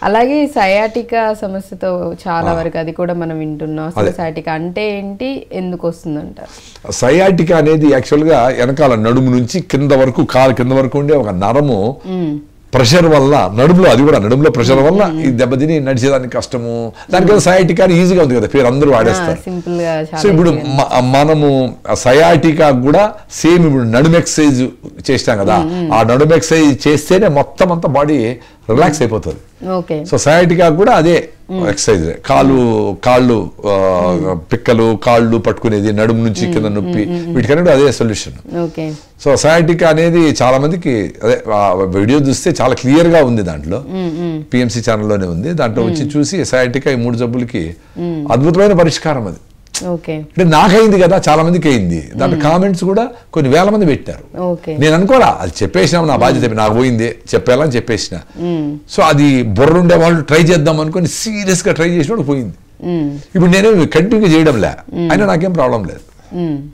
అలాగే సయాటికా సమస్యతో చాలా వరకు అది కూడా మనం వింటున్నాం అసలు సయాటికా అంటే ఏంటి ఎందుకు వస్తుందంటారు సయాటికా అనేది యాక్చువల్గా వెనకాల నడుము నుంచి కింద వరకు కాలు కింద వరకు ఉండే ఒక నరము ప్రెషర్ వల్ల నడుములో అది కూడా నడుములో ప్రెషర్ వల్ల ఈ దెబ్బతిని నడిచేదానికి కష్టము దానికన్నా సయాటికా అని ఈజీగా ఉంది కదా పేరు అందరూ వాడేస్తారు సింపుల్ గా సో చాలా ఇప్పుడు మ- మనము సయాటికా కూడా సేమ్ ఇప్పుడు నడుము ఎక్సర్సైజ్ చేస్తాం కదా ఆ నడుము ఎక్సర్సైజ్ చేస్తేనే మొత్తం అంతా బాడీ రిలాక్స్ అయిపోతుంది ఓకే సో సయాటికా కూడా అదే ఎక్సర్సైజ్ కాళ్ళు కాళ్ళు ఆ, పిక్కలు కాళ్ళు పట్టుకునేది నడుము నుంచి కింద నొప్పి వీటికన్నీ అదే సొల్యూషన్ ఓకే సో సయాటికా అనేది చాలా మందికి అదే ఆ వీడియో చూస్తే చాలా క్లియర్ గా ఉంది దాంట్లో పిఎంసి ఛానల్లోనే ఉంది దాంట్లో వచ్చి చూసి సయాటికా ఈ మూడు జబ్బులకి అద్భుతమైన పరిష్కారం అది ఓకే అంటే నాకైంది కదా చాలా మందికి అయింది దాంట్లో కామెంట్స్ కూడా కొన్ని వేల మంది పెట్టారు ఓకే నేను అనుకోరా అది చెప్పేసినాం నా బాధ్యత నాకు పోయింది చెప్పేయాలని చెప్పేసిన సో అది బుర్ర ఉండే వాళ్ళు ట్రై చేద్దాం అనుకొని సీరియస్ గా ట్రై చేసినప్పుడు పోయింది ఇప్పుడు నేనే కంటిన్యూ చేయడం లే అయినా నాకేం ప్రాబ్లం లేదు